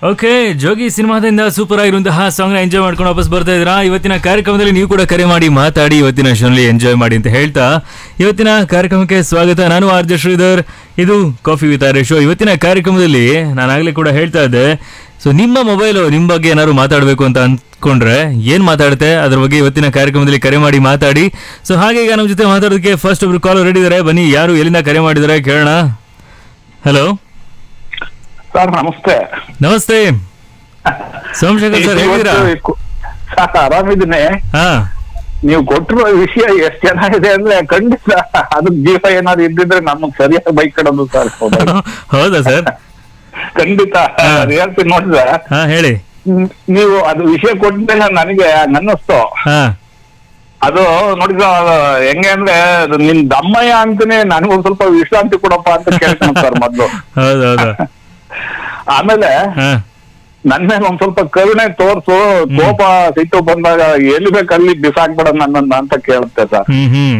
Okay Jogi ಸಿನಿಮಾದಿಂದ super ಆಗಿರುವಂತಹ song ನ ಎಂಜಾಯ್ ಮಾಡ್ಕೊಂಡು ವಾಪಸ್ ಬರ್ತಾ ಇದ್ದೀರಾ ಇವತ್ತಿನ ಕಾರ್ಯಕ್ರಮದಲ್ಲಿ ನೀವು ಕೂಡ ಕರೆ ಮಾಡಿ ಮಾತಾಡಿ ಇವತ್ತಿನ ಶೋನಲ್ಲಿ ಎಂಜಾಯ್ ಮಾಡಿ ಅಂತ ಹೇಳ್ತಾ ಇವತ್ತಿನ ಕಾರ್ಯಕ್ರಮಕ್ಕೆ ಸ್ವಾಗತ ನಾನು ಆರ್ ಜೆ ಶ್ರೀಧರ್ ಇದು ಕಾಫಿ ವಿತ್ ಆರ್ ಶೋ ಇವತ್ತಿನ ಕಾರ್ಯಕ್ರಮದಲ್ಲಿ ನಾನಾಗಲೇ ಕೂಡ ಹೇಳ್ತಾ ಇದ್ದೆ ಸೊ ನಿಮ್ಮ ಮೊಬೈಲು ನಿಮ್ಮ ಬಗ್ಗೆ ಏನಾದ್ರು ಮಾತಾಡಬೇಕು ಅಂತ ಅಂದ್ಕೊಂಡ್ರೆ ಏನ್ ಮಾತಾಡುತ್ತೆ ಅದ್ರ ಬಗ್ಗೆ ಇವತ್ತಿನ ಕಾರ್ಯಕ್ರಮದಲ್ಲಿ ಕರೆ ಮಾಡಿ ಮಾತಾಡಿ ಸೊ ಹಾಗೆ ಈಗ ನಮ್ಮ ಜೊತೆ ಮಾತಾಡೋದಕ್ಕೆ ಫಸ್ಟ್ ಒಬ್ರು ಕಾಲ್ ರೆಡಿ ಇದ್ದಾರೆ ಬನ್ನಿ ಯಾರು ಎಲ್ಲಿಂದ ಕರೆ ಮಾಡಿದ್ದಾರೆ ಕೇಳೋಣ ಹಲೋ ಸರ್ ನಮಸ್ತೆ ನಮಸ್ತೆ ಸೋಮಶೇಖರ್ ಸರ್ ಹೇಗಿದ್ದೀರಾ ಇವತ್ತು ಸರ್ ಆರಾಮಿದ್ದೀನಿ ಹಾ ನೀವು ಕೊಟ್ಟಿರೋ ವಿಷಯ ಎಷ್ಟ್ ಚೆನ್ನಾಗಿದೆ ಅಂದ್ರೆ ಖಂಡಿತ ಅದಕ್ ಜೀವ ಏನಾದ್ರು ಇದ್ದಿದ್ರೆ ನಮಗ್ ಸರಿಯಾಗಿ ಬೈಕ್ ಕಡೋದು ಸರ್ ಹೌದಾ ಸರ್ ಖಂಡಿತ ಅದ್ ಹೇಳ್ತೀನಿ ನೋಡಿದ್ರೆ ಹಾ ಹೇಳಿ ಹ್ಮ್, ನೀವು ಅದು ವಿಷಯ ಕೊಟ್ಟಿದ್ಮೇಲೆ ನನಗೆ ಅನ್ನಿಸ್ತು ಹಾ ಅದು ನೋಡಿದ ಹೆಂಗೆ ಅಂದ್ರೆ ಅದು ನಿನ್ ದಮ್ಮಯ್ಯ ಅಂತಾನೆ ನನಗೊಂದ್ ಸ್ವಲ್ಪ ವಿಶ್ರಾಂತಿ ಕೊಡಪ್ಪ ಅಂತ ಕೇಳ್ತೀನಿ ಸರ್ ಮೊದ್ಲು ಹೌದು ಹೌದು ಆಮೇಲೆ ಹಾ ನನ್ ಮೇಲೆ ಒಂದ್ ಸ್ವಲ್ಪ ಕರುಣೆ ತೋರ್ಸು ಕೋಪ ಸಿಟ್ಟು ಬಂದಾಗ ಎಲ್ಲಿ ಬೇಕಲ್ಲಿ ಬಿಸಾಕ್ಬಿಡ ನನ್ನನ್ನ ಅಂತ ಕೇಳುತ್ತೆ ಸರ್ ಹ್ಮ್ ಹ್ಮ್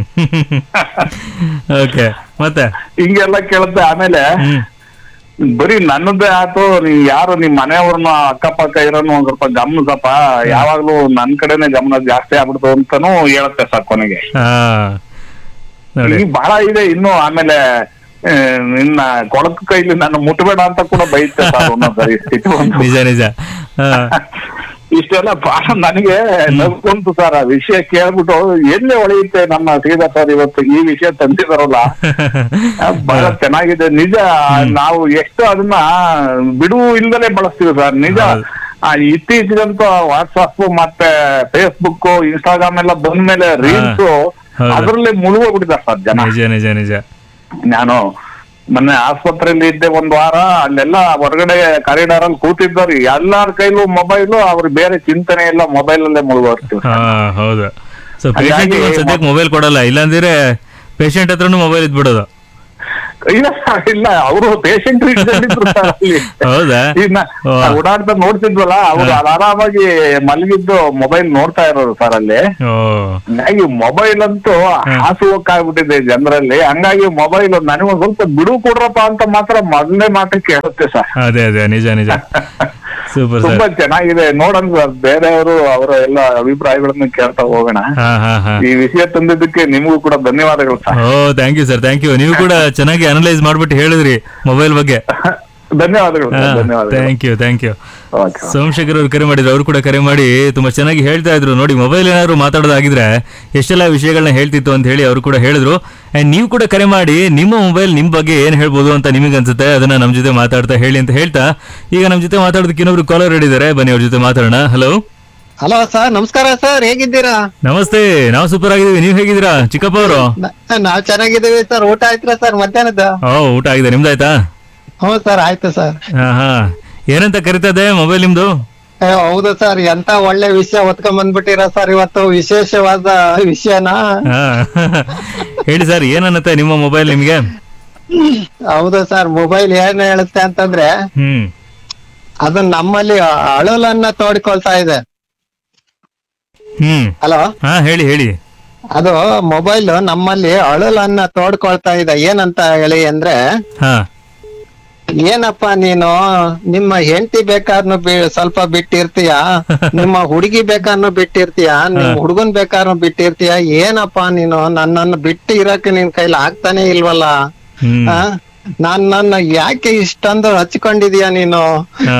ಓಕೆ ಮತ್ತೆ ಹಿಂಗೆಲ್ಲ ಕೇಳುತ್ತೆ ಆಮೇಲೆ ಹ್ಮ್ ಬರೀ ನನ್ನದೇ ಆತು ನೀವ್ ಯಾರು ನಿಮ್ ಮನೆಯವ್ರನ್ನ ಅಕ್ಕಪಕ್ಕ ಇರೋನು ಒಂದ್ ಸ್ವಲ್ಪ ಗಮನಿಸಪ್ಪ ಯಾವಾಗ್ಲೂ ನನ್ ಕಡೆನೆ ಗಮನ ಜಾಸ್ತಿ ಆಗ್ಬಿಡ್ತು ಅಂತಾನು ಹೇಳುತ್ತೆ ಸರ್ ಕೊನೆಗೆ ಹಾ ನೋಡಿ ಈಗ ಬಹಳ ಇದೆ ಇನ್ನು ಆಮೇಲೆ ಆ, ನಿನ್ನ ಕೊಳಕು ಕೈಲಿ ನಾನು ಮುಟ್ಬೇಡ ಅಂತ ಕೂಡ ಬೈತೆ ಸರ್ ಒಂದೊಂದ್ಸರಿ ಸಿಟ್ಟು ಬಂದು. ನಿಜ ನಿಜ ಹಾ ಇಷ್ಟೆಲ್ಲ ಬಹಳ ನನಗೆ ನಗ್ಕೊಂತು ಸರ್ ಆ ವಿಷಯ ಕೇಳ್ಬಿಟ್ಟು ಎಲ್ಲೇ ಹೊಳೆಯುತ್ತೆ ನಮ್ಮ ಸೀದಾ ಸರ್ ಇವತ್ತು ಈ ವಿಷಯ ತಂದಿದಾರಲ್ಲ ಆ, ಬಹಳ ಚೆನ್ನಾಗಿದೆ ನಿಜ ನಾವು ಎಷ್ಟು ಅದನ್ನ ಬಿಡುವು ಇಲ್ದಲೇ ಬಳಸ್ತೀವಿ ಸರ್ ನಿಜ ಹೌದು. ಆ, ಇತ್ತೀಚೆಗಂತೂ ವಾಟ್ಸಪ್ ಮತ್ತೆ ಫೇಸ್ಬುಕ್ ಇನ್ಸ್ಟಾಗ್ರಾಮ್ ಎಲ್ಲ ಬಂದ್ಮೇಲೆ ರೀಲ್ಸ್ ಹೌದು. ಅದ್ರಲ್ಲೇ ಮುಳುಗೋಗ್ಬಿಟ್ಟಿದ್ದಾರೆ ಸರ್ ಜನ ನಿಜ ನಿಜ ನಿಜ ನಾನು ಮೊನ್ನೆ ಆಸ್ಪತ್ರೆಯಲ್ಲಿ ಇದ್ದೆ ಒಂದ್ ವಾರ ಅಲ್ಲೆಲ್ಲ ಹೊರಗಡೆ ಕಾರಿಡಾರ್ ಅಲ್ಲಿ ಕೂತಿದ್ದವ್ರು ಎಲ್ಲಾರ ಕೈಲೂ ಮೊಬೈಲು ಅವ್ರ ಬೇರೆ ಚಿಂತನೆ ಎಲ್ಲ ಮೊಬೈಲ್ ಅಲ್ಲೇ ಮುಳುಗೋಗ್ತೀವಿ ಹಾ ಹೌದು ಸೊ ಹಾಗಾಗಿ ಪೇಷಂಟ್ ಸದ್ಯಕ್ಕೆ ಮೊಬೈಲ್ ಕೊಡಲ್ಲ ಇಲ್ಲಾಂದ್ರೆ ಪೇಷಂಟ್ ಹತ್ರನು ಮೊಬೈಲ್ ಇದ್ಬಿಡೋದು ಇಲ್ಲ sir, ಇಲ್ಲ ಅವರು ಪೇಷಂಟ್ ಹೌದಾ ಇನ್ನ ಓ. ಓಡಾಡ್ತಾ ನೋಡ್ತಿದ್ವಲ್ಲ ಅವ್ರು ಆರಾಮಾಗಿ ಮಲಗಿದ್ದು ಮೊಬೈಲ್ ನೋಡ್ತಾ ಇರೋರು ಸರ್ ಅಲ್ಲಿ ಓ ಹಂಗಾಗಿ ಮೊಬೈಲ್ ಅಂತೂ ಹಾಸುವಕ್ಕಾಗ್ಬಿಟ್ಟಿದೆ ಜನರಲ್ಲಿ ಹಂಗಾಗಿ ಮೊಬೈಲ್ ನನಗೊಂದ್ ಸ್ವಲ್ಪ ಬಿಡು ಕೊಡ್ರಪ್ಪ ಅಂತ ಮಾತ್ರ ಮೊದಲನೇ ಮಾತು ಕೇಳುತ್ತೆ ಸರ್ ಅದೇ ಅದೇ ನಿಜ ನಿಜ ಸೂಪರ್ ತುಂಬಾ ಸರ್ ಚೆನ್ನಾಗಿದೆ ನೋಡೋಣ ಸರ್ ಬೇರೆಯವರು ಅವರ ಎಲ್ಲ ಅಭಿಪ್ರಾಯಗಳನ್ನ ಕೇಳ್ತಾ ಹೋಗೋಣ ಹಾ ಹಾ ಹಾ ಈ ವಿಷಯ ತಂದಿದ್ದಕ್ಕೆ ನಿಮಗೂ ಕೂಡ ಧನ್ಯವಾದಗಳು sir oh thank you sir thank you ನೀವು ಕೂಡ ಚೆನ್ನಾಗಿ ಅನಲೈಸ್ ಮಾಡ್ಬಿಟ್ಟು ಹೇಳಿದ್ರಿ ಮೊಬೈಲ್ ಬಗ್ಗೆ ಧನ್ಯವಾದಗಳು ಸರ್ ಧನ್ಯವಾದಗಳು thank you thank you okay Somashekar ಅವರು ಕರೆ ಮಾಡಿದ್ರು ಅವರು ಕೂಡ ಕರೆ ಮಾಡಿ ತುಂಬಾ ಚೆನ್ನಾಗಿ ಹೇಳ್ತಾ ಇದ್ರು ನೋಡಿ ಮೊಬೈಲ್ ಏನಾದ್ರು ಮಾತಾಡೋದಾಗಿದ್ರೆ ಎಷ್ಟೆಲ್ಲ ವಿಷಯಗಳನ್ನ ಹೇಳ್ತಿತ್ತು ಅಂತ ಹೇಳಿ ಅವರು ಕೂಡ ಹೇಳಿದ್ರು ಅಂಡ್ ನೀವು ಕೂಡ ಕರೆ ಮಾಡಿ ನಿಮ್ಮ ಮೊಬೈಲ್ ನಿಮ್ ಬಗ್ಗೆ ಏನ್ ಹೇಳ್ಬೋದು ಅಂತ ನಿಮಗೆ ಅನ್ಸುತ್ತೆ ಅದನ್ನ ನಮ್ ಜೊತೆ ಮಾತಾಡ್ತಾ ಹೇಳಿ ಅಂತ ಹೇಳ್ತಾ ಈಗ ನಮ್ ಜೊತೆ ಮಾತಾಡೋದಕ್ಕೆ ಇನ್ನೊಬ್ರು ಕಾಲರ್ ಹೇಳಿದ್ದಾರೆ ಬನ್ನಿ ಅವ್ರ ಜೊತೆ ಮಾತಾಡೋಣ ಹಲೋ ಹಲೋ ಸರ್ ನಮಸ್ಕಾರ ಸರ್ ಹೇಗಿದ್ದೀರಾ ನಮಸ್ತೆ ನಾವು ಸೂಪರ್ ಆಗಿದ್ದೀವಿ ನೀವು ಹೇಗಿದ್ದೀರಾ ಚಿಕ್ಕಪ್ಪ ಅವರು ನ- ನಾವ್ ಚೆನ್ನಾಗಿದ್ದೀವಿ ಸರ್ ಊಟ ಆಯ್ತಾ ಸರ್ ಮಧ್ಯಾಹ್ನದ ಓ ಊಟ ಆಗಿದೆ ನಿಮ್ದಾಯ್ತಾ ಹ್ಞೂ ಸರ್ ಆಯ್ತು ಸರ್ ಹಾ ಹಾ ಏನಂತ ಕರಿತದೆ ಮೊಬೈಲ್ ನಿಮ್ದು ಏ, ಹೌದು ಸರ್ ಎಂತ ಒಳ್ಳೆ ವಿಷಯ ಒತ್ಕೊಂಡ್ ಬಂದ್ಬಿಟ್ಟಿರ ಸರ್ ಇವತ್ತು ವಿಶೇಷವಾದ ವಿಷಯನ ಹಾ ಹೇಳಿ ಸರ್ ಏನನ್ನತ್ತೆ ನಿಮ್ಮ ಮೊಬೈಲ್ ನಿಮ್ಗೆ ಹೌದು ಸರ್ ಮೊಬೈಲ್ ಏನ್ ಹೇಳುತ್ತೆ ಅಂತಂದ್ರೆ ಹ್ಮ್ ಅದು ನಮ್ಮಲ್ಲಿ ಅಳಲನ್ನ ತೋಡ್ಕೊಳ್ತಾ ಇದೆ ಹ್ಮ್ ಹಲೋ ಹಾ ಹೇಳಿ ಹೇಳಿ ಅದು ಮೊಬೈಲ್ ನಮ್ಮಲ್ಲಿ ಅಳಲನ್ನ ತೋಡ್ಕೊಳ್ತಾ ಇದೆ ಏನಂತ ಹೇಳಿ ಅಂದ್ರೆ ಹಾ ಏನಪ್ಪ ನೀನು ನಿಮ್ಮ ಹೆಂಡತಿ ಬೇಕಾದ್ನು ಬಿ- ಸ್ವಲ್ಪ ಬಿಟ್ಟಿರ್ತೀಯ ನಿಮ್ಮ ಹುಡುಗಿ ಬೇಕಾದ್ನು ಬಿಟ್ಟಿರ್ತೀಯ ನಿಮ್ ಹುಡುಗನ್ ಬೇಕಾದ್ನು ಬಿಟ್ಟಿರ್ತೀಯ ಏನಪ್ಪ ನೀನು ನನ್ನನ್ನು ಬಿಟ್ಟು ಇರಕ್ಕೆ ನಿನ್ ಕೈಲಿ ಆಗ್ತಾನೆ ಇಲ್ವಲ್ಲ ಹ್ಮ್ ಆ? ನಾನ್ ನನ್ನ ಯಾಕೆ ಇಷ್ಟೊಂದು ಹಚ್ಕೊಂಡಿದೀಯ ನೀನು ಹಾ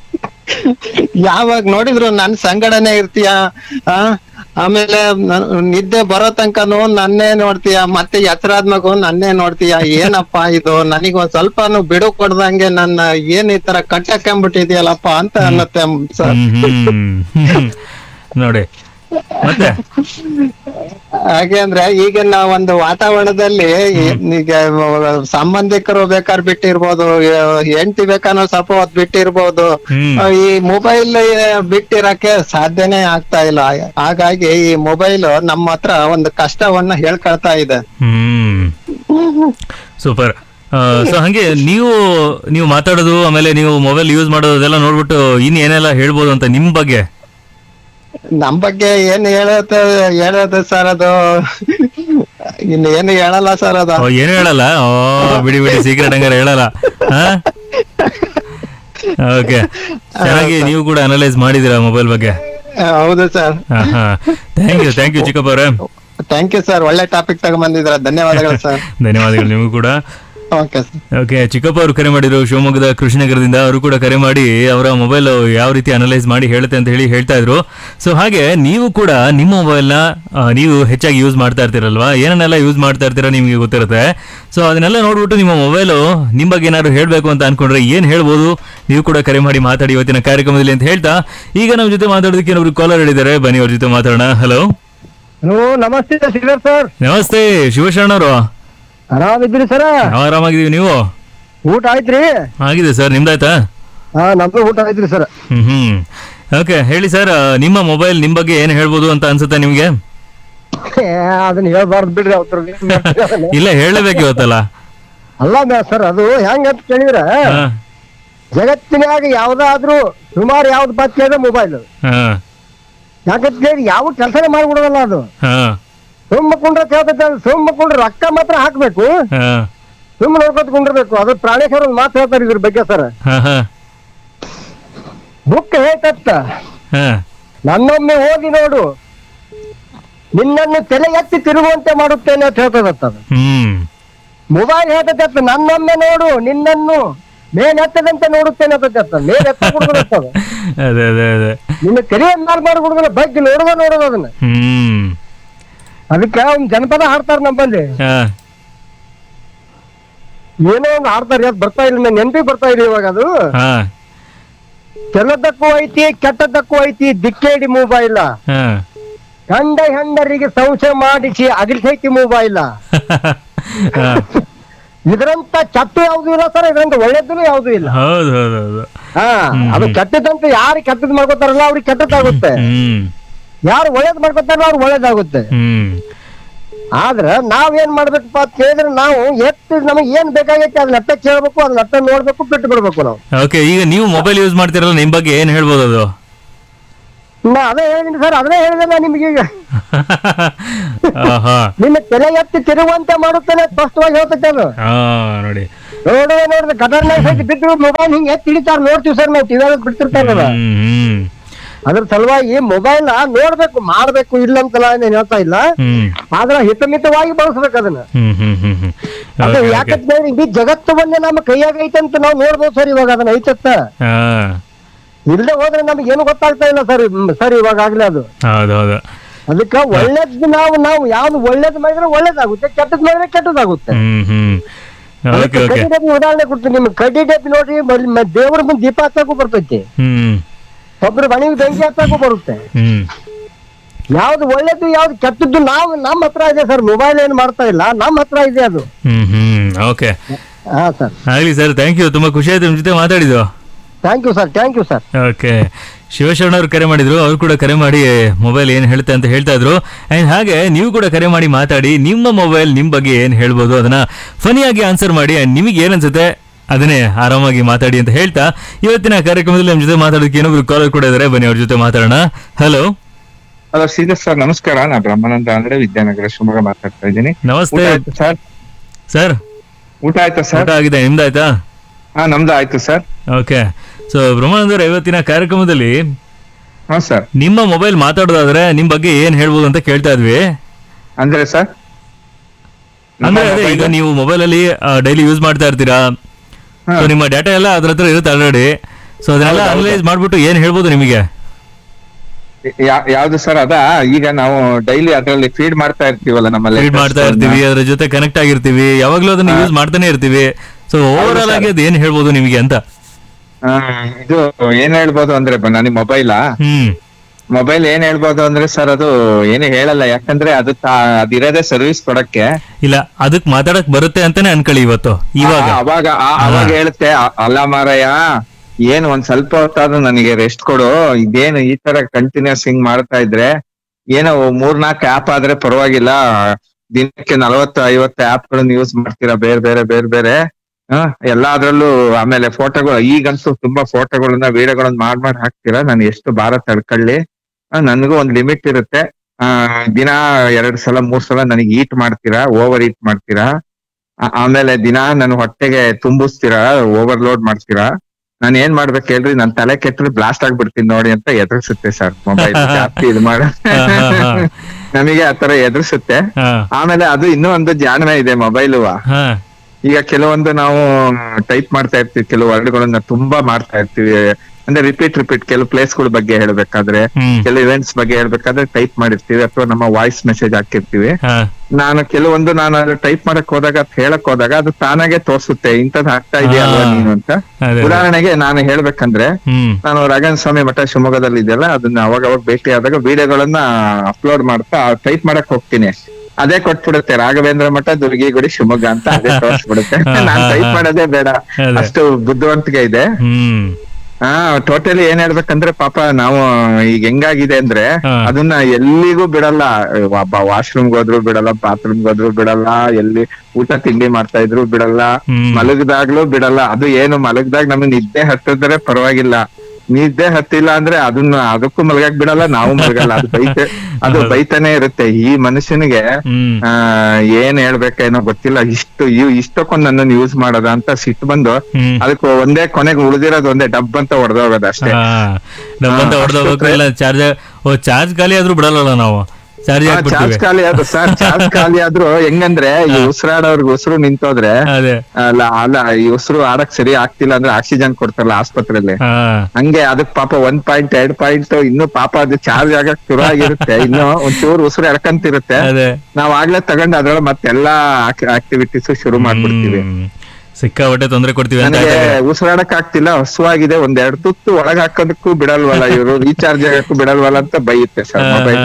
ಯಾವಾಗ ನೋಡಿದ್ರು ನನ್ ಸಂಗಡನೆ ಇರ್ತೀಯ ಆ ಆಮೇಲೆ ನನ್- ನಿದ್ದೆ ಬರೋ ತನಕನು ನನ್ನೇ ನೋಡ್ತೀಯ ಮತ್ತೆ ಎಚ್ಚರಾದ್ಮಗು ನನ್ನೇ ನೋಡ್ತೀಯ ಏನಪ್ಪಾ ಇದು ನನಗೊಂದ್ ಸ್ವಲ್ಪನು ಬಿಡು ಕೊಡ್ದಂಗೆ ನನ್ನ ಏನ್ ಈ ತರ ಕಟ್ಟಕೊಂಡ್ಬಿಟ್ಟಿದ್ಯಲ್ಲಪ್ಪ ಅಂತ ಅನ್ನತ್ತೆ ಸರ್ ಹ್ಮ್, ಹ್ಮ್, ಹ್ಮ್. ನೋಡಿ ಮತ್ತೆ ಹಾಗೆ ಅಂದ್ರೆ ಈಗಿನ ಒಂದು ವಾತಾವರಣದಲ್ಲಿ ಈಗ ಸಂಬಂಧಿಕರು ಬೇಕಾದ್ರೆ ಬಿಟ್ಟಿರ್ಬೋದು ಹೆಂಡತಿ ಬೇಕಾದ್ರೂ ಸ್ವಲ್ಪ ಹೊತ್ತು ಬಿಟ್ಟಿರ್ಬೋದು ಹ್ಮ್ ಈ ಮೊಬೈಲ್ ಬಿಟ್ಟಿರಕ್ಕೆ ಸಾಧ್ಯನೇ ಆಗ್ತಾ ಇಲ್ಲ ಹಾಗಾಗಿ ಈ ಮೊಬೈಲ್ ನಮ್ಮ ಹತ್ರ ಒಂದು ಕಷ್ಟವನ್ನ ಹೇಳ್ಕೊಳ್ತಾ ಇದೆ ಹ್ಮ್ ಸೂಪರ್ ಸೊ ಹಂಗೆ ನೀವು ನೀವು ಮಾತಾಡೋದು ಆಮೇಲೆ ನೀವು ಮೊಬೈಲ್ ಯೂಸ್ ಮಾಡೋದು ಅದೆಲ್ಲ ನೋಡ್ಬಿಟ್ಟು ಇನ್ ಏನೆಲ್ಲ ಹೇಳ್ಬೋದು ಅಂತ ನಿಮ್ ಬಗ್ಗೆ ನಮ್ ಬಗ್ಗೆ ಏನ್ ಹೇಳೋದು ಹೇಳೋದು ಸರ್ ಅದು ಇನ್ ಏನು ಹೇಳಲ್ಲ ಸರ್ ಅದು ಓ, ಏನು ಹೇಳಲ್ಲ ಓ ಬಿಡಿ ಬಿಡಿ ಸೀಕ್ರೆಟ್ ಹಂಗಾರೆ ಹೇಳಲ್ಲ ಹಾ ಓಕೆ ಚೆನ್ನಾಗಿ ನೀವು ಕೂಡ ಅನಲೈಸ್ ಮಾಡಿದೀರಾ ಮೊಬೈಲ್ ಬಗ್ಗೆ ಹೌದು ಸರ್ ಹಾ ಹಾ ಥ್ಯಾಂಕ್ ಯು ಥ್ಯಾಂಕ್ ಯು ಚಿಕ್ಕಪ್ಪ ಅವರೇ ಥ್ಯಾಂಕ್ ಯು ಸರ್ ಒಳ್ಳೆ ಟಾಪಿಕ್ ತಗೊಂಬಂದಿದ್ರ ಧನ್ಯವಾದಗಳು ಸರ್ ಧನ್ಯವಾದಗಳು ನಿಮಗೂ ಕೂಡ ಓಕೆ ಸರ್ ಓಕೆ ಚಿಕ್ಕಪ್ಪ ಅವರು ಕರೆ ಮಾಡಿದ್ರು ಶಿವಮೊಗ್ಗದ ಕೃಷ್ಣನಗರದಿಂದ ಅವರು ಕೂಡ ಕರೆ ಮಾಡಿ ಅವರ ಮೊಬೈಲ್ ಯಾವ ರೀತಿ ಅನಲೈಸ್ ಮಾಡಿ ಹೇಳುತ್ತೆ ಅಂತ ಹೇಳಿ ಹೇಳ್ತಾ ಇದ್ರು ಸೊ ಹಾಗೆ ನೀವು ಕೂಡ ನಿಮ್ಮ ಮೊಬೈಲ್ನ ನೀವು ಹೆಚ್ಚಾಗಿ ಯೂಸ್ ಮಾಡ್ತಾ ಇರ್ತೀರಲ್ವಾ ಏನನ್ನೆಲ್ಲ ಯೂಸ್ ಮಾಡ್ತಾ ಇರ್ತೀರಾ ನಿಮಗೆ ಗೊತ್ತಿರುತ್ತೆ ಸೊ ಅದನ್ನೆಲ್ಲ ನೋಡ್ಬಿಟ್ಟು ನಿಮ್ಮ ಮೊಬೈಲು ನಿಮ್ಮ ಬಗ್ಗೆ ಏನಾದ್ರು ಹೇಳಬೇಕು ಅಂತ ಅನ್ಕೊಂಡ್ರೆ ಏನು ಹೇಳ್ಬೋದು ನೀವು ಕೂಡ ಕರೆ ಮಾಡಿ ಮಾತಾಡಿ ಇವತ್ತಿನ ಕಾರ್ಯಕ್ರಮದಲ್ಲಿ ಅಂತ ಹೇಳ್ತಾ ಈಗ ನಮ್ಮ ಜೊತೆ ಮಾತಾಡೋದಕ್ಕೆ ಇನ್ನೊಬ್ರು ಕಾಲರ್ ಹೇಳಿದ್ದಾರೆ ಬನ್ನಿ ಅವ್ರ ಜೊತೆ ಮಾತಾಡೋಣ ಹಲೋ ಹಲೋ ನಮಸ್ತೆ ಶ್ರೀಧರ್ ಸರ್ ನಮಸ್ತೆ ಶಿವಶರಣ ಅವರು ಆರಾಮಿದ್ದೀರಿ ಸರ್ ನಾವು ಆರಾಮಾಗಿದ್ದೀವಿ ನೀವು ಊಟ ಆಯ್ತ್ರಿ ಆಗಿದೆ ಸರ್ ನಿಮ್ದಾಯ್ತಾ ಹಾ ನಮ್ದು ಊಟ ಆಯ್ತ್ರಿ ಸರ್ ಹ್ಮ್ ಹ್ಮ್ ಓಕೆ ಹೇಳಿ ಸರ್ ನಿಮ್ಮ ಮೊಬೈಲ್ ನಿಮ್ ಬಗ್ಗೆ ಏನ್ ಹೇಳ್ಬೋದು ಅಂತ ಅನ್ಸುತ್ತೆ ನಿಮ್ಗೆ ಅದನ್ನ ಹೇಳ್ಬಾರ್ದು ಬಿಡ್ರಿ ಅವ್ರ ಇಲ್ಲ ಹೇಳಬೇಕು ಇವತ್ತಲ್ಲ ಅಲ್ಲ ಸರ್ ಅದು ಹೆಂಗ ಅಂತ ಕೇಳಿದ್ರ ಹಾ, ಜಗತ್ತಿನಾಗ ಯಾವ್ದಾದ್ರೂ ಸುಮಾರು ಯಾವ್ದು ಬಾಕಿ ಅದ ಮೊಬೈಲ್ ಹಾ, ಯಾಕಂತ ಕೇಳಿ ಯಾವ ಕೆಲಸನೇ ಮಾಡ್ಬಿಡೋದಲ್ಲ ಅದು ಹಾ, ಸುಮ್ಮ ಕುಂಡ್ರ ಕೇಳ್ತೈತೆ ಅದು ಸುಮ್ಮ ಕುಂಡ್ರ ರೊಕ್ಕ ಮಾತ್ರ ಹಾಕ್ಬೇಕು ಹಾ, ಸುಮ್ಮ ನೋಡ್ಕೊತ ಕುಂಡಿರ್ಬೇಕು ಅದು ಪ್ರಾಣೇಶ್ವರ ಒಂದು ಮಾತು ಹೇಳ್ತಾರೆ ಇದ್ರ ಬಗ್ಗೆ ಸರ್ ಹಾ, ಹಾ, ಬುಕ್ ಹೇಳ್ತತ್ತ ಹಾ, ನನ್ನೊಮ್ಮೆ ಓದಿ ನೋಡು ನಿನ್ನನ್ನು ತಲೆ ಎತ್ತಿ ತಿರುಗುವಂತೆ ಮಾಡುತ್ತೇನೆ ಅಂತ ಹೇಳ್ತದತ್ತ ಅದು ಹ್ಮ್ ಮೊಬೈಲ್ ಹೇಳ್ತೈತೆ ನನ್ನೊಮ್ಮೆ ನೋಡು ನಿನ್ನನ್ನು ಮೇಲೆತ್ತದಂತೆ ನೋಡುತ್ತೇನೆ ಅಂತ ಮೇಲೆತ್ತ ಕೊಡುತ್ತದ ಅದೇ ಅದೇ ಅದೇ ನಿನ್ನ ತೆರೆಯ ಮಾರ್ ಮಾಡಿ ಕೊಡುದಿಲ್ಲ ಬಗ್ಗೆ ನೋಡುವ ನೋಡೋದು ಅದನ್ನ ಹ್ಮ್ ಅದಕ್ಕೆ ಅವ್ನ್ ಜನಪದ ಹಾಡ್ತಾರ ನಮ್ಮಲ್ಲಿ ಹಾ, ಏನೋ ಒಂದು ಹಾಡ್ತಾರೆ ಅದು ಬರ್ತಾ ಇಲ್ಲ ನನ್ನ ನೆನಪಿ ಬರ್ತಾ ಇದೆ ಇವಾಗ ಅದು ಹಾ, ಕೆಲದಕ್ಕೂ ಐತಿ ಕೆಟ್ಟದಕ್ಕೂ ಐತಿ ದಿಕ್ಕೇಡಿ ಮೊಬೈಲ್ ಹಾ. ಗಂಡ ಹೆಂಡರಿಗೆ ಸಂಶಯ ಮಾಡಿಸಿ ಅಗಲಿಸೈತಿ ಮೊಬೈಲ್ ಹಾ. ಇದರಂತ ಚಟ್ಟು ಯಾವ್ದು ಇಲ್ಲ ಸರ್ ಇದರಂತ ಒಳ್ಳೇದು ಯಾವ್ದು ಇಲ್ಲ ಹೌದು ಹೌದು ಹೌದು ಹಾ ಅದು ಕೆಟ್ಟದಂತ ಯಾರು ಕೆಟ್ಟದ್ ಮಾಡ್ಕೋತಾರಲ್ಲ ಅವ್ರಿಗೆ ಕೆಟ್ಟದ್ದಾಗುತ್ತೆ ಹ್ಮ್ ಯಾರು ಒಳ್ಳೇದ್ ಮಾಡ್ಕೋತಾರಲ್ಲ ಅವ್ರಿಗೆ ಒಳ್ಳೇದಾಗುತ್ತೆ ಹ್ಮ್ ಆದ್ರ ನಾವ್ ಏನ್ ಮಾಡ್ಬೇಕಪ್ಪ ಅಂತ ಹೇಳಿದ್ರೆ ನಾವು ಎಷ್ಟು ನಮಗೆ ಏನ್ ಬೇಕಾಗೈತೆ ಅದನ್ನ ಅಟ್ಟ ಕೇಳ್ಬೇಕು ಅದನ್ನ ಅಟ್ಟ ನೋಡ್ಬೇಕು ಬಿಟ್ಟು ಬಿಡ್ಬೇಕು ನಾವು ಓಕೆ ಈಗ ನೀವು ಮೊಬೈಲ್ ಯೂಸ್ ಮಾಡ್ತಿರಲ್ಲ ನಿಮ್ ಬಗ್ಗೆ ಏನ್ ಹೇಳ್ಬೋದು ಅದು ನಾ ಅದೇ ಹೇಳಿದೀನಿ ಸರ್ ಅದನ್ನೇ ಹೇಳಿದೆ ನಾ ನಿಮ್ಗೆ ಈಗ ಆಹಾ ನಿನ್ನ ತಲೆ ಎತ್ತಿ ತಿರುಗುವಂತೆ ಮಾಡುತ್ತೇನೆ ಸ್ಪಷ್ಟವಾಗಿ ಹೇಳ್ತೈತೆ ಅದು ಹಾ ನೋಡಿ ನೋಡುವ ನೋಡಿದ್ರೆ ಗದರ್ನಾಗ ಸಹಿತ ಬಿದ್ದು ಮೊಬೈಲ್ ಹಿಂಗ್ ಎತ್ತಿ ಹಿಡಿತಾರ ನೋಡ್ತೀವಿ ಸರ್ ನಾವು ಟಿವಿ ಬಿಡ್ತಿರ್ತಾರಲ್ಲ ಹ್ಮ್ ಹ್ಮ್ ಅದ್ರ ಸಲುವಾಗಿ ಮೊಬೈಲ್ ನೋಡ್ಬೇಕು ಮಾಡ್ಬೇಕು ಇಲ್ಲ ಅಂತ ನಾನು ಹೇಳ್ತಾ ಇಲ್ಲ ಹ್ಮ್ ಆದ್ರೆ ಹಿತಮಿತವಾಗಿ ಬಳಸ್ಬೇಕು ಅದನ್ನ ಹ್ಮ್ ಹ್ಮ್ ಹ್ಮ್ ಹ್ಮ್ ಅದು Okay, okay. ಯಾಕಂತ ಹೇಳಿ ಇಡೀ ಜಗತ್ತು ಬಂದೆ ನಮ್ಮ ಕೈಯಾಗ ಐತೆ ಅಂತ ನಾವು ನೋಡ್ಬೋದು ಸರ್ ಇವಾಗ ಅದನ್ನ ಐತತ್ತ ಹಾ ಇಲ್ಲದೆ ಹೋದ್ರೆ ನಮ್ಗೆ ಏನು ಗೊತ್ತಾಗ್ತಾ ಇಲ್ಲ ಸರ್ ಸರ್ ಇವಾಗ ಆಗ್ಲೇ ಅದು ಹೌದು ಹೌದು ಅದಕ್ಕೆ ಒಳ್ಳೇದ್ ನಾವು ನಾವು ಯಾವ್ದು ಒಳ್ಳೇದ್ ಮಾಡಿದ್ರೆ ಒಳ್ಳೇದಾಗುತ್ತೆ ಕೆಟ್ಟದ್ ಮಾಡಿದ್ರೆ ಕೆಟ್ಟದಾಗುತ್ತೆ ಹ್ಮ್ ಹ್ಮ್ ಓಕೆ ಅದಕ್ಕೆ ಓಕೆ ಕಡ್ಡಿ ಡಬ್ಬಿ ಉದಾಹರಣೆ ಕೊಡ್ತೀನಿ ನಿಮ್ಗೆ ಕಡ್ಡಿ ಡಬ್ಬಿ ನೋಡ್ರಿ ಮೊದ್ಲು ಮ- ದೇವ್ರ ಮುಂದೆ ದೀಪ ಹಚ್ಚಕ್ಕೂ ಬರ್ತೈತಿ ಹ್ಮ್ ಒಬ್ರು ಮನೆಗೆ ಬೆಂಕಿ ಹಚ್ಚಕ್ಕೂ ಬರುತ್ತೆ ಹ್ಮ್ ಯಾವ್ದು ಒಳ್ಳೇದು ಯಾವ್ದು ಕೆಟ್ಟದ್ದು ನಾವು ನಮ್ಮ ಹತ್ರ ಇದೆ ಸರ್ ಮೊಬೈಲ್ ಏನ್ ಮಾಡ್ತಾ ಇಲ್ಲ ನಮ್ಮ ಹತ್ರ ಇದೆ ಅದು ಹ್ಮ್ ಹ್ಮ್ ಓಕೆ ಹಾ ಸರ್ ಆಗ್ಲಿ ಸರ್ ಥ್ಯಾಂಕ್ ಯು ತುಂಬಾ ಖುಷಿ ಆಯ್ತು ನಿಮ್ ಜೊತೆ ಮಾತಾಡಿದ್ದು thank you sir thank you sir okay Shivasharana ಅವ್ರು ಕರೆ ಮಾಡಿದ್ರು ಅವ್ರು ಕೂಡ ಕರೆ ಮಾಡಿ ಮೊಬೈಲ್ ಏನ್ ಹೇಳುತ್ತೆ ಅಂತ ಹೇಳ್ತಾ ಇದ್ರು ಅಂಡ್ ಹಾಗೆ ನೀವು ಕೂಡ ಕರೆ ಮಾಡಿ ಮಾತಾಡಿ ನಿಮ್ಮ ಮೊಬೈಲ್ ನಿಮ್ ಬಗ್ಗೆ ಏನ್ ಹೇಳ್ಬೋದು ಅದನ್ನ ಫನಿಯಾಗಿ ಆನ್ಸರ್ ಮಾಡಿ ಅಂಡ್ ನಿಮಗೆ ಏನ್ ಅನ್ಸುತ್ತೆ ಅದನ್ನೇ ಆರಾಮಾಗಿ ಮಾತಾಡಿ ಅಂತ ಹೇಳ್ತಾ ಇವತ್ತಿನ ಕಾರ್ಯಕ್ರಮದಲ್ಲಿ ನಮ್ಮ ಜೊತೆ ಮಾತಾಡೋದಕ್ಕೆ ಇನ್ನೊಬ್ರು ಕಾಲರ್ ಕೂಡ ಇದಾರೆ ಬನ್ನಿ ಅವ್ರ ಜೊತೆ ಮಾತಾಡೋಣ ಹಲೋ ಹಲೋ ಶ್ರೀಧರ್ ಸರ್ ನಮಸ್ಕಾರ ನಾ ಬ್ರಹ್ಮಾನಂದ ಅಂದ್ರೆ ವಿದ್ಯಾನಗರ ಶಿವಮೊಗ್ಗ ಮಾತಾಡ್ತಾ ಇದ್ದೀನಿ ನಮಸ್ತೆ ಊಟ ಆಯ್ತು ಸರ್ ಸರ್ ಊಟ ಆಯ್ತಾ ಊಟ ಸರ್ ಆಗಿದೆ ನಿಮ್ದಾಯ್ತಾ ಹಾ ನಮ್ದು ಆಯ್ತು ಸರ್ ಓಕೆ ಸೊ ಬ್ರಹ್ಮಾನಂದರ ಇವತ್ತಿನ ಕಾರ್ಯಕ್ರಮದಲ್ಲಿ ಹಾ ಸರ್ ನಿಮ್ಮ ಮೊಬೈಲ್ ಮಾತಾಡೋದಾದ್ರೆ ನಿಮ್ ಬಗ್ಗೆ ಏನ್ ಹೇಳ್ಬೋದು ಅಂತ ಕೇಳ್ತಾ ಇದ್ವಿ ಅಂದ್ರೆ ಸರ್ ಅಂದ್ರೆ ಅದೇ ಈಗ ನೀವು ಮೊಬೈಲ್ ಅಲ್ಲಿ ಡೈಲಿ ಯೂಸ್ ಮಾಡ್ತಾ ಇರ್ತೀರಾ ಸೊ ನಿಮ್ಮ ಡಾಟಾ ಎಲ್ಲ ಅದ್ರ ಹತ್ರ ಇರುತ್ತೆ ಆಲ್ರೆಡಿ ಸೊ ಅದನ್ನೆಲ್ಲ ಹೌದು, ಹೌದು. ಅನಲೈಸ್ ಮಾಡ್ಬಿಟ್ಟು ಏನ್ ಹೇಳ್ಬೋದು ನಿಮಗೆ ಯಾ- ಯಾವ್ದು ಸರ್ ಅದ ಈಗ ನಾವು ಡೈಲಿ ಅದ್ರಲ್ಲಿ ಫೀಡ್ ಮಾಡ್ತಾ ಇರ್ತೀವಲ್ಲ ನಮ್ಮ ರೀಡ್ ಮಾಡ್ತಾ ಇರ್ತೀವಿ ಅದ್ರ ಜೊತೆ ಕನೆಕ್ಟ್ ಆಗಿರ್ತೀವಿ ಯಾವಾಗ್ಲೂ ಅದನ್ನ ಯೂಸ್ ಮಾಡ್ತಾನೆ ಇರ್ತೀವಿ ಸೊ ಓವರ್ ಆಲ್ sir. ಆಗಿ ಅದು ಏನ್ ಹೇಳ್ಬೋದು ನಿಮಗೆ ಅಂತ ಆ, ಇದು ಏನ್ ಹೇಳ್ಬೋದು ಅಂದ್ರೆ ಬ- ನನಗೆ ಮೊಬೈಲಾ ಹ್ಮ್ ಮೊಬೈಲ್ ಏನ್ ಹೇಳ್ಬೋದು ಅಂದ್ರೆ ಸರ್ ಅದು ಏನು ಹೇಳಲ್ಲ ಯಾಕಂದ್ರೆ ಅದು ತಾ- ಅದಿರೋದೇ ಸರ್ವಿಸ್ ಕೊಡಕ್ಕೆ ಇಲ್ಲ ಅದಕ್ ಮಾತಾಡಕ್ ಬರುತ್ತೆ ಅಂತಾನೆ ಅನ್ಕೊಳ್ಳಿ ಇವತ್ತು ಇವಾಗ ಆ, ಅವಾಗ ಆ- ಅವಾಗ ಹೇಳುತ್ತೆ ಅ- ಅಲ್ಲ ಮಾರಯ್ಯ ಏನ್ ಒಂದ್ ಸ್ವಲ್ಪ ಹೊತ್ತಾದ್ರೂ ನನಗೆ ರೆಸ್ಟ್ ಕೊಡು ಇದೇನು ಈ ತರ ಕಂಟಿನ್ಯೂಸ್ ಹಿಂಗ್ ಮಾಡ್ತಾ ಇದ್ರೆ ಏನೋ ಮೂರ್ನಾಲ್ಕು ಆಪ್ ಆದ್ರೆ ಪರವಾಗಿಲ್ಲ ದಿನಕ್ಕೆ ನಲವತ್ತು ಐವತ್ತು ಆಪ್ ಗಳನ್ನ ಯೂಸ್ ಮಾಡ್ತೀರಾ ಬೇರೆ ಬೇರೆ ಬೇರೆ ಬೇರೆ ಹ ಎಲ್ಲಾದ್ರಲ್ಲೂ ಆಮೇಲೆ ಫೋಟೋಗಳು ಈಗಂತೂ ತುಂಬಾ ಫೋಟೋಗಳನ್ನ ವಿಡಿಯೋಗಳನ್ನ ಮಾಡ್ ಮಾಡಿ ಹಾಕ್ತೀರಾ ನಾನು ಎಷ್ಟು ಭಾರ ತಡ್ಕೊಳ್ಳಿ ಆ, ನನ್ಗೂ ಒಂದ್ ಲಿಮಿಟ್ ಇರುತ್ತೆ ಆ ದಿನ ಎರಡ್ ಸಲ ಮೂರ್ ಸಲ ನನಗೆ ಈಟ್ ಮಾಡ್ತೀರಾ ಓವರ್ ಈಟ್ ಮಾಡ್ತೀರಾ ಆ- ಆಮೇಲೆ ದಿನ ನನ್ನ ಹೊಟ್ಟೆಗೆ ತುಂಬಿಸ್ತೀರಾ ಓವರ್ಲೋಡ್ ಮಾಡ್ತೀರಾ ನಾನ್ ಏನ್ ಮಾಡ್ಬೇಕು ಹೇಳ್ರಿ ನನ್ ತಲೆ ಕೆಟ್ಟರೆ ಬ್ಲಾಸ್ಟ್ ಆಗ್ಬಿಡ್ತೀನಿ ನೋಡಿ ಅಂತ ಎದುರಿಸುತ್ತೆ ಸರ್ ಮೊಬೈಲ್ ಜಾಸ್ತಿ ಇದು ಮಾಡ ಹಾ, ಹಾ, ಹಾ. ನಮಗೆ ಆತರ ಎದುರಿಸುತ್ತೆ ಹಾ ಆಮೇಲೆ ಅದು ಇನ್ನೂ ಒಂದು ಜಾಣ್ಮೆ ಇದೆ ಮೊಬೈಲು ಹಾ ಈಗ ಕೆಲವೊಂದು ನಾವು ಟೈಪ್ ಮಾಡ್ತಾ ಇರ್ತೀವಿ ಕೆಲವು ವರ್ಡ್ಗಳನ್ನ ತುಂಬಾ ಮಾಡ್ತಾ ಇರ್ತೀವಿ ಅಂದ್ರೆ ರಿಪೀಟ್ ರಿಪೀಟ್ ಕೆಲವು ಪ್ಲೇಸ್ಗಳ ಬಗ್ಗೆ ಹೇಳ್ಬೇಕಾದ್ರೆ ಹ್ಮ್ ಕೆಲವು ಇವೆಂಟ್ಸ್ ಬಗ್ಗೆ ಹೇಳ್ಬೇಕಾದ್ರೆ ಟೈಪ್ ಮಾಡಿರ್ತೀವಿ ಅಥವಾ ನಮ್ಮ ವಾಯ್ಸ್ ಮೆಸೇಜ್ ಹಾಕಿರ್ತೀವಿ ಹಾ ನಾನು ಕೆಲವೊಂದು ನಾನು ಅದು ಟೈಪ್ ಮಾಡಕ್ ಹೋದಾಗ ಅದ್ ಹೇಳಕ್ ಹೋದಾಗ ಅದು ತಾನಾಗೆ ತೋರ್ಸುತ್ತೆ ಇಂಥದ್ದು ಆಗ್ತಾ ಇದೆಯಲ್ವಾ ಹಾ. ನೀನು ಅಂತ ಅದೇ ಉದಾಹರಣೆಗೆ ನಾನು ಹೇಳ್ಬೇಕಂದ್ರೆ ಹ್ಮ್ ನಾನು ರಾಘವೇಂದ್ರ ಸ್ವಾಮಿ ಮಠ ಶಿವಮೊಗ್ಗದಲ್ಲಿ ಇದೆಯಲ್ಲ ಅದನ್ನ ಅವಾಗ ಅವಾಗ ಭೇಟಿ ಆದಾಗ ವಿಡಿಯೋಗಳನ್ನ ಅಪ್ಲೋಡ್ ಮಾಡ್ತಾ ಟೈಪ್ ಮಾಡಕ್ ಹೋಗ್ತೀನಿ ಅದೇ ಕೊಟ್ಬಿಡುತ್ತೆ ರಾಘವೇಂದ್ರ ಮಠ ದುರ್ಗಿಗುಡಿ ಶಿವಮೊಗ್ಗ ಅಂತ ಅದೇ ತೋರಿಸ್ಬಿಡುತ್ತೆ ಹಾ, ನಾನ್ ಹಾ, ಟೈಪ್ ಹಾ. ಮಾಡೋದೇ ಬೇಡ ಅದೇ. ಅಷ್ಟು ಬುದ್ಧಿವಂತಿಕೆ ಇದೆ ಹ್ಮ್ ಹಾ ಟೋಟಲಿ ಏನ್ ಹೇಳ್ಬೇಕಂದ್ರೆ ಪಾಪ ನಾವು ಈಗ ಹೆಂಗಾಗಿದೆ ಅಂದ್ರೆ ಹಾ. ಅದನ್ನ ಎಲ್ಲಿಗೂ ಬಿಡಲ್ಲ ವಾಶ್ರೂಮ್ ಹೋದ್ರು ಬಿಡಲ್ಲ ಬಾತ್ರೂಮ್ ಹೋದ್ರು ಬಿಡಲ್ಲ ಎಲ್ಲಿ ಊಟ ತಿಂಡಿ ಮಾಡ್ತಾ ಇದ್ರು ಬಿಡಲ್ಲ ಹ್ಮ್. ಮಲಗದಾಗ್ಲೂ ಬಿಡಲ್ಲ ಅದು ಏನು ಮಲಗದಾಗ ನಮಗೆ ನಿದ್ದೆ ಹತ್ತಿದ್ರೆ ಪರವಾಗಿಲ್ಲ ನಿದ್ದೆ ಹತ್ತಿಲ್ಲ ಅಂದ್ರೆ ಅದನ್ನ ಅದಕ್ಕೂ ಮಲಗಕ್ ಬಿಡಲ್ಲ ನಾವು ಮಲಗಲ್ಲ ಅದು ಬೈತೆ ಅದು ಬೈತಾನೆ ಇರುತ್ತೆ ಈ ಮನುಷ್ಯನಿಗೆ ಹ್ಮ್ ಆ ಏನ್ ಹೇಳ್ಬೇಕೇನೋ ಗೊತ್ತಿಲ್ಲ ಇಷ್ಟು ಇವ್ ಇಷ್ಟಕ್ಕೊಂದ್ ನನ್ನನ್ನು ಯೂಸ್ ಮಾಡೋದ ಅಂತ ಸಿಟ್ಟು ಬಂದು ಹ್ಮ್ ಅದಕ್ಕೆ ಒಂದೇ ಕೊನೆಗೆ ಉಳಿದಿರೋದು ಒಂದೇ ಡಬ್ ಅಂತ ಹೊಡೆದೋಗೋದು ಅಷ್ಟೇ ಹಾ ನಮ್ಮಂತ ಹಾ, ಹೊಡೆದೋಗ್ಬೇಕು ಅಷ್ಟೊತ್ರೆ- ಇಲ್ಲ ಚಾರ್ಜ್ ಓ ಚಾರ್ಜ್ ಖಾಲಿ ಆದ್ರೂ ಬಿಡಲ್ಲ ನಾವು ಚಾರ್ಜ್ ಚಾರ್ಜ್ ಹಾಕ್ಬಿಡ್ತೀವಿ ಖಾಲಿ ಆದ್ರು ಸರ್ ಚಾರ್ಜ್ ಖಾಲಿ ಆದ್ರೂ ಹೆಂಗಂದ್ರೆ ಈ ಉಸಿರಾಡೋರ್ಗೆ ಉಸಿರು ನಿಂತೋದ್ರೆ ಅದೇ ಅಲ್ಲ ಅಲ್ಲ ಈ ಉಸಿರು ಆಡಕ್ ಸರಿ ಆಗ್ತಿಲ್ಲ ಅಂದ್ರೆ ಆಕ್ಸಿಜನ್ ಕೊಡ್ತಾರಲ್ಲ ಆಸ್ಪತ್ರೆಯಲ್ಲಿ ಹಾ ಹಂಗೆ ಅದಕ್ ಪಾಪ ಒಂದ್ ಪಾಯಿಂಟ್ ಎರಡ್ ಪಾಯಿಂಟ್ ಇನ್ನು ಪಾಪ ಅದು ಚಾರ್ಜ್ ಆಗಕ್ ಶುರು ಆಗಿರುತ್ತೆ ಇನ್ನು ಒಂಚೂರು ಉಸಿರು ಎಳ್ಕಂತಿರುತ್ತೆ ಅದೇ ನಾವ್ ಆಗ್ಲೇ ತಗೊಂಡ್ ಅದ್ರೊಳಗೆ ಮತ್ತೆಲ್ಲಾ ಆಕ್ಟಿವಿಟೀಸ್ ಶುರು ಮಾಡ್ಬಿಡ್ತೀವಿ ಹ್ಮ್. ಸಿಕ್ಕಾಪಟ್ಟೆ ತೊಂದರೆ ಕೊಡ್ತೀವಿ ಅಂತ ನನಗೆ ಆಯ್ತಾ? ಉಸಿರಾಡಕ್ ಆಗ್ತಿಲ್ಲ ಹಸುವಾಗಿದೆ ಒಂದ್ ಎರಡು ತುತ್ತು ಒಳಗ್ ಹಾಕೋದಕ್ಕೂ ಬಿಡಲ್ವಲ್ಲ ಇವರು ರೀಚಾರ್ಜ್ ಆಗಕ್ಕೂ ಬಿಡಲ್ವಲ್ಲ ಅಂತ ಬೈಯುತ್ತೆ ಸರ್ ಮೊಬೈಲ್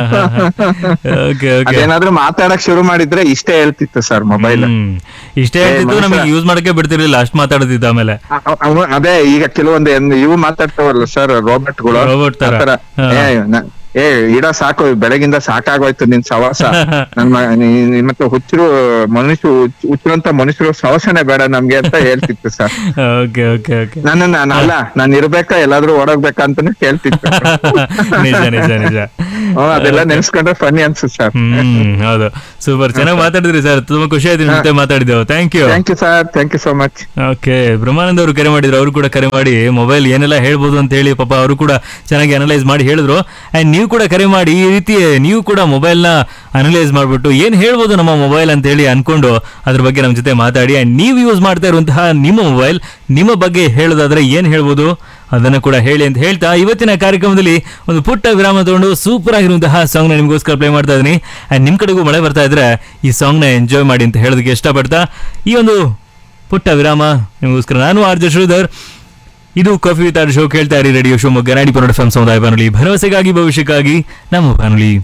ಓಕೆ ಓಕೆ ಅದೇನಾದ್ರೂ ಮಾತಾಡಕ್ ಶುರು ಮಾಡಿದ್ರೆ ಇಷ್ಟೇ ಹೇಳ್ತಿತ್ತು ಸರ್ ಮೊಬೈಲ್ ಹ್ಮ್ ಇಷ್ಟೇ ಏ, ಹೇಳ್ತಿತ್ತು ಮನುಷ್ಯ- ನಮಗೆ ಯೂಸ್ ಮಾಡಕ್ಕೆ ಬಿಡ್ತಿರ್ಲಿಲ್ಲ ಅಷ್ಟ್ ಮಾತಾಡ್ತಿದ್ದ ಆಮೇಲೆ ಅದೇ ಈಗ ಕೆಲವೊಂದು ಏನ್ ಇವು ಮಾತಾಡ್ತಾವಲ್ಲ ಸರ್ ರೋಬೋಟ್ಗಳು Robot ತರ. ಆತರ, ಹಾ. ಏ ನ- ಏ ಇಡ ಸಾಕು ಬೆಳಗಿಂದ ಸಾಕಾಗೋಯ್ತು ನಿನ್ ಸವಾಸ ನನ್ ಮ- ನೀ- ನೀ- ಮತ್ತೆ ಹುಚ್ಚರು ಮನುಷ್ಯ ಹುಚ್ಚರಂತ ಮನುಷ್ಯರು ಸವಾಸನೆ ಬೇಡ ನಮ್ಗೆ ಅಂತ ಹೇಳ್ತಿತ್ತು ಸರ್ ಓಕೆ ಓಕೆ ಓಕೆ ನನ್ನ ನಾನು ಅಲ್ಲ ನಾನ್ ಇರ್ಬೇಕಾ ಎಲ್ಲಾದ್ರೂ ಓಡೋಗ್ಬೇಕಾ ಅಂತಾನೆ ಕೇಳ್ತಿತ್ತು ನಿಜ ನಿಜ ನಿಜ ಹ್ಮ್, ಅದೆಲ್ಲ ನೆನ್ಸ್ಕೊಂಡ್ರೆ ಫನಿ ಅನ್ಸುತ್ತೆ ಸರ್ ಹ್ಮ್ ಹೌದು ಸೂಪರ್ ಚೆನ್ನಾಗಿ ಮಾತಾಡಿದ್ರಿ ಸರ್ ತುಂಬಾ ಖುಷಿ ಆಯ್ತು ನಿಮ್ ಜೊತೆ ಮಾತಾಡಿದ್ದೆವು thank you thank you sir thank you so much okay Brahmanand ಅವರು ಕರೆ ಮಾಡಿದ್ರು ಅವರು ಕೂಡ ಕರೆ ಮಾಡಿ ಮೊಬೈಲ್ ಏನೆಲ್ಲ ಹೇಳ್ಬೋದು ಅಂತ ಹೇಳಿ ಪಾಪ ಅವರು ಕೂಡ ಚೆನ್ನಾಗಿ ಅನಲೈಸ್ ಮಾಡಿ ಹೇಳಿದ್ರು ಅಂಡ್ ನೀವು ಕೂಡ ಕರೆ ಮಾಡಿ ಈ ರೀತಿ ನೀವು ಕೂಡ ಮೊಬೈಲ್ನ ಅನಲೈಸ್ ಮಾಡಿಬಿಟ್ಟು ಏನು ಹೇಳ್ಬೋದು ನಮ್ಮ ಮೊಬೈಲ್ ಅಂತ ಹೇಳಿ ಅನ್ಕೊಂಡು ಅದ್ರ ಬಗ್ಗೆ ನಮ್ಮ ಜೊತೆ ಮಾತಾಡಿ ಅಂಡ್ ನೀವು ಯೂಸ್ ಮಾಡ್ತಾ ಇರುವಂತಹ ನಿಮ್ಮ ಮೊಬೈಲ್ ನಿಮ್ಮ ಬಗ್ಗೆ ಹೇಳೋದಾದ್ರೆ ಏನು ಹೇಳ್ಬೋದು ಅದನ್ನು ಕೂಡ ಹೇಳಿ ಅಂತ ಹೇಳ್ತಾ ಇವತ್ತಿನ ಕಾರ್ಯಕ್ರಮದಲ್ಲಿ ಒಂದು ಪುಟ್ಟ ವಿರಾಮ ತಗೊಂಡು ಸೂಪರ್ ಆಗಿರುವಂತಹ ಸಾಂಗ್ನ ನಿಮಗೋಸ್ಕರ ಪ್ಲೇ ಮಾಡ್ತಾ ಇದ್ದೀನಿ ಅಂಡ್ ನಿಮ್ಮ ಕಡೆಗೂ ಮಳೆ ಬರ್ತಾ ಇದ್ರೆ ಈ ಸಾಂಗ್ನ ಎಂಜಾಯ್ ಮಾಡಿ ಅಂತ ಹೇಳೋದಕ್ಕೆ ಇಷ್ಟಪಡ್ತಾ ಈ ಒಂದು ಪುಟ್ಟ ವಿರಾಮ ನಿಮಗೋಸ್ಕರ ನಾನು ಆರ್ಜ ಶ್ರೀಧರ್ ಇದು ಕಾಫಿ ವಿತ್ ಆರ್ ಶೋ ಕೇಳ್ತಾ ಇರಿ ರೇಡಿಯೋ ಶಿವಮೊಗ್ಗ ನಾಡಿ ಪನ್ನಡ ಎಫ್ ಸಮುದಾಯ ಬಾನುಲಿ ಭರವಸೆಗಾಗಿ ಭವಿಷ್ಯಕ್ಕಾಗಿ ನಮ್ಮ ಬಾನುಲಿ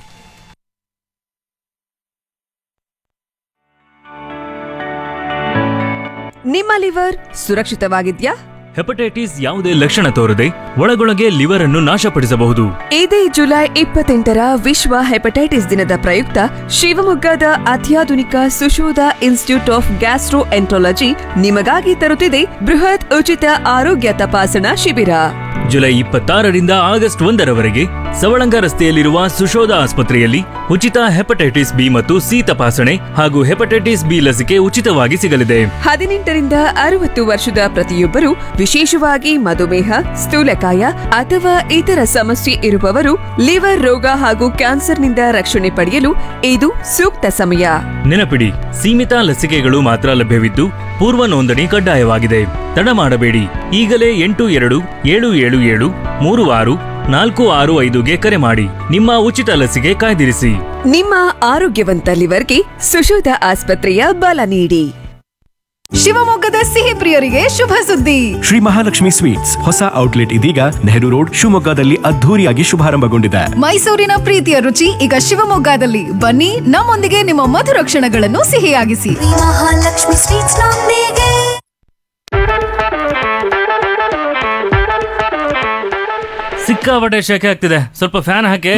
ನಿಮ್ಮ ಲಿವರ್ ಸುರಕ್ಷಿತವಾಗಿದ್ಯಾ ಹೆಪಟೈಟಿಸ್ ಯಾವುದೇ ಲಕ್ಷಣ ತೋರದೆ ಒಳಗೊಳಗೆ ಲಿವರ್ ಅನ್ನು ನಾಶಪಡಿಸಬಹುದು ಇದೇ ಜುಲೈ ಇಪ್ಪತ್ತೆಂಟರ ವಿಶ್ವ ಹೆಪಟೈಟಿಸ್ ದಿನದ ಪ್ರಯುಕ್ತ ಶಿವಮೊಗ್ಗದ ಅತ್ಯಾಧುನಿಕ Sushodha institute of gastroenterology ನಿಮಗಾಗಿ ತರುತ್ತಿದೆ ಬೃಹತ್ ಉಚಿತ ಆರೋಗ್ಯ ತಪಾಸಣಾ ಶಿಬಿರ ಜುಲೈ ಇಪ್ಪತ್ತಾರರಿಂದ ಆಗಸ್ಟ್ ಒಂದರವರೆಗೆ ಸವಳಂಗ ರಸ್ತೆಯಲ್ಲಿರುವ ಸುಶೋಧ ಆಸ್ಪತ್ರೆಯಲ್ಲಿ ಉಚಿತ ಹೆಪಟೈಟಿಸ್ ಬಿ ಮತ್ತು ಸಿ ತಪಾಸಣೆ ಹಾಗೂ ಹೆಪಟೈಟಿಸ್ ಬಿ ಲಸಿಕೆ ಉಚಿತವಾಗಿ ಸಿಗಲಿದೆ ಹದಿನೆಂಟರಿಂದ ಅರವತ್ತು ವರ್ಷದ ಪ್ರತಿಯೊಬ್ಬರು ವಿಶೇಷವಾಗಿ ಮಧುಮೇಹ ಸ್ಥೂಲಕಾಯ ಅಥವಾ ಇತರ ಸಮಸ್ಯೆ ಇರುವವರು ಲಿವರ್ ರೋಗ ಹಾಗೂ ಕ್ಯಾನ್ಸರ್ನಿಂದ ರಕ್ಷಣೆ ಪಡೆಯಲು ಇದು ಸೂಕ್ತ ಸಮಯ ನೆನಪಿಡಿ ಸೀಮಿತ ಲಸಿಕೆಗಳು ಮಾತ್ರ ಲಭ್ಯವಿದ್ದು ಪೂರ್ವ ನೋಂದಣಿ ಕಡ್ಡಾಯವಾಗಿದೆ ತಡ ಮಾಡಬೇಡಿ ಈಗಲೇ ಎಂಟು ಎರಡು ಏಳು ಏಳು ಏಳು ಮೂರು ಆರು ನಾಲ್ಕು ಆರು ಐದುಗೆ ಕರೆ ಮಾಡಿ ನಿಮ್ಮ ಉಚಿತ ಲಸಿಕೆ ಕಾಯ್ದಿರಿಸಿ ನಿಮ್ಮ ಆರೋಗ್ಯವಂತ ಲಿವರ್ಗೆ ಸುಶೋಧ ಆಸ್ಪತ್ರೆಯ ಬಲ ನೀಡಿ ಶಿವಮೊಗ್ಗದ ಸಿಹಿ ಪ್ರಿಯರಿಗೆ ಶುಭ ಸುದ್ದಿ ಶ್ರೀ ಮಹಾಲಕ್ಷ್ಮಿ ಸ್ವೀಟ್ಸ್ ಹೊಸ ಔಟ್ಲೆಟ್ ಇದೀಗ ನೆಹರು ರೋಡ್ ಶಿವಮೊಗ್ಗದಲ್ಲಿ ಅದ್ಧೂರಿಯಾಗಿ ಶುಭಾರಂಭಗೊಂಡಿದೆ ಮೈಸೂರಿನ ಪ್ರೀತಿಯ ರುಚಿ ಈಗ ಶಿವಮೊಗ್ಗದಲ್ಲಿ ಬನ್ನಿ ನಮ್ಮೊಂದಿಗೆ ನಿಮ್ಮ ಮಧುರ ಕ್ಷಣಗಳನ್ನು ಸಿಹಿಯಾಗಿಸಿ ಮಹಾಲಕ್ಷ್ಮಿ ಸ್ವೀಟ್ಸ್ ನೊಂದಿಗೆ ಸಿಕ್ಕಾಪಟ್ಟೆ ಶೆಕೆ ಆಗ್ತಿದೆ ಸ್ವಲ್ಪ ಫ್ಯಾನ್ ಹಾಕಿ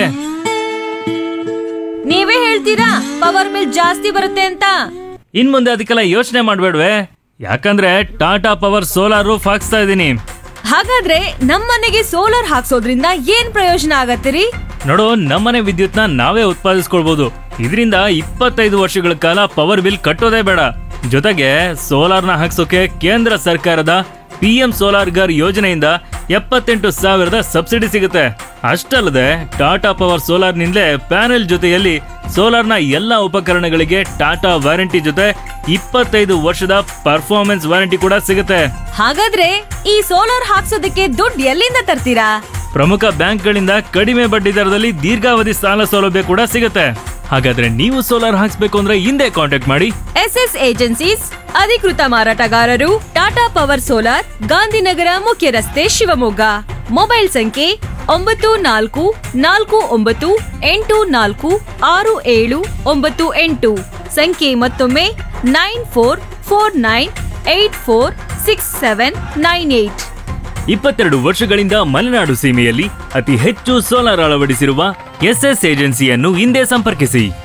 ನೀವೇ ಹೇಳ್ತೀರಾ ಪವರ್ ಬಿಲ್ ಜಾಸ್ತಿ ಬರುತ್ತೆ ಅಂತ ಇನ್ ಮುಂದೆ ಅದಕ್ಕೆಲ್ಲ ಯೋಚನೆ ಮಾಡ್ಬೇಡ್ವೆ ಯಾಕಂದ್ರೆ ಟಾಟಾ ಪವರ್ ಸೋಲಾರ್ ಹಾಕ್ಸ್ತಾ ಇದ್ದೀನಿ ಹಾಗಾದ್ರೆ ನಮ್ಮನೆಗೆ ಸೋಲಾರ್ ಹಾಕ್ಸೋದ್ರಿಂದ ಏನ್ ಪ್ರಯೋಜನ ಆಗತ್ತಿರಿ ನೋಡು ನಮ್ಮನೆ ವಿದ್ಯುತ್ನ ನಾವೇ ಉತ್ಪಾದಿಸ್ಕೊಳ್ಬಹುದು ಇದರಿಂದ ಇಪ್ಪತ್ತೈದು ವರ್ಷಗಳ ಕಾಲ ಪವರ್ ಬಿಲ್ ಕಟ್ಟೋದೇ ಬೇಡ ಜೊತೆಗೆ ಸೋಲಾರ್ನ ಹಾಕ್ಸೋಕೆ ಕೇಂದ್ರ ಸರ್ಕಾರದ ಪಿ ಎಂ ಸೋಲಾರ್ ಗರ್ ಯೋಜನೆಯಿಂದ ಎಪ್ಪತ್ತೆಂಟು ಸಾವಿರದ ಸಬ್ಸಿಡಿ ಸಿಗುತ್ತೆ ಅಷ್ಟಲ್ಲದೆ ಟಾಟಾ ಪವರ್ ಸೋಲಾರ್ನಿಂದಲೇ ಪ್ಯಾನೆಲ್ ಜೊತೆಯಲ್ಲಿ ಸೋಲಾರ್ನ ಎಲ್ಲ ಉಪಕರಣಗಳಿಗೆ ಟಾಟಾ ವಾರಂಟಿ ಜೊತೆ ಇಪ್ಪತ್ತೈದು ವರ್ಷದ ಪರ್ಫಾರ್ಮೆನ್ಸ್ ವಾರಂಟಿ ಕೂಡ ಸಿಗುತ್ತೆ ಹಾಗಾದ್ರೆ ಈ ಸೋಲಾರ್ ಹಾಕ್ಸೋದಕ್ಕೆ ದುಡ್ಡು ಎಲ್ಲಿಂದ ತರ್ತೀರಾ ಪ್ರಮುಖ ಬ್ಯಾಂಕ್ಗಳಿಂದ ಕಡಿಮೆ ಬಡ್ಡಿ ದರದಲ್ಲಿ ದೀರ್ಘಾವಧಿ ಸಾಲ ಸೌಲಭ್ಯ ಕೂಡ ಸಿಗುತ್ತೆ ಹಾಗಾದ್ರೆ ನೀವು ಸೋಲಾರ್ ಹಾಕ್ಸ್ಬೇಕು ಅಂದ್ರೆ ಹಿಂದೆ ಕಾಂಟ್ಯಾಕ್ಟ್ ಮಾಡಿ ಎಸ್ ಎಸ್ ಏಜೆನ್ಸೀಸ್ ಅಧಿಕೃತ ಮಾರಾಟಗಾರರು ಟಾಟಾ ಪವರ್ ಸೋಲಾರ್ ಗಾಂಧಿನಗರ ಮುಖ್ಯ ರಸ್ತೆ ಶಿವಮೊಗ್ಗ ಮೊಬೈಲ್ ಸಂಖ್ಯೆ ಒಂಬತ್ತು ನಾಲ್ಕು ನಾಲ್ಕು ಒಂಬತ್ತು ಎಂಟು ನಾಲ್ಕು ಆರು ಏಳು ಒಂಬತ್ತು ಎಂಟು ಸಂಖ್ಯೆ ಮತ್ತೊಮ್ಮೆ nine four four nine eight four six seven nine eight ಇಪ್ಪತ್ತೆರಡು ವರ್ಷಗಳಿಂದ ಮಲೆನಾಡು ಸೀಮೆಯಲ್ಲಿ ಅತಿ ಹೆಚ್ಚು ಸೋಲಾರ್ ಅಳವಡಿಸಿರುವ ಎಸ್ಎಸ್ ಏಜೆನ್ಸಿಯನ್ನು ಹಿಂದೆ ಸಂಪರ್ಕಿಸಿ